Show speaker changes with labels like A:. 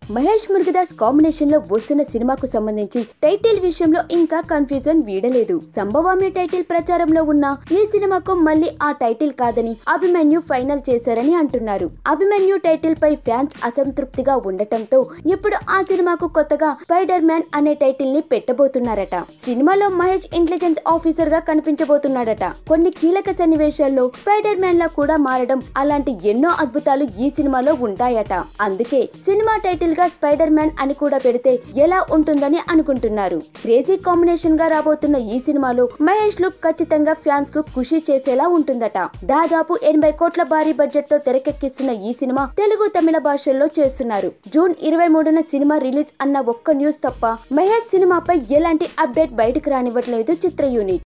A: Mahesh Murugadoss combination లో వస్తున్న సినిమాకు సంబంధించి టైటిల్ విషయంలో ఇంకా కన్ఫ్యూజన్ వీడలేదు సంభవామి టైటిల్ ప్రచారంలో ఉన్న ఈ సినిమాకు మళ్ళీ ఆ టైటిల్ కాదని అభిమన్యు ఫైనల్ చేశారని అంటున్నారు అభిమన్యు టైటిల్ పై ఫ్యాన్స్ అసంతృప్తిగా ఉండటంతో ఇప్పుడు ఆ సినిమాకు కొత్తగా స్పైడర్ మ్యాన్ అనే టైటిల్ ని పెట్టబోతున్నారట సినిమాలో మహేష్ ఇంటెలిజెన్స్ ఆఫీసర్ గా కనిపించబోతున్నాడట కొన్ని కీలక సన్నివేశాల్లో స్పైడర్ మ్యాన్ లా కూడా మారడం అలాంటి ఎన్నో అద్భుతాలు ఈ సినిమాలో ఉంటాయట అందుకే సినిమా టైటిల్ గా స్పైడర్ మ్యాన్ అని కూడా పెడితే ఎలా ఉంటుందని అనుకుంటున్నారు క్రేజీ కాంబినేషన్ గా రాబోతున్న ఈ సినిమాలో మహేష్ లుక్ ఖచ్చితంగా ఫ్యాన్స్ కు ఖుషి చేసేలా ఉంటుందట దాదాపు ఎనభై కోట్ల భారీ బడ్జెట్ తో తెరకెక్కిస్తున్న ఈ సినిమా తెలుగు తమిళ భాషల్లో చేస్తున్నారు జూన్ ఇరవై మూడున సినిమా రిలీజ్ అన్న ఒక్క న్యూస్ తప్ప మహేష్ సినిమాపై ఎలాంటి అప్డేట్ బయటకు రానివ్వట్లేదు చిత్ర యూనిట్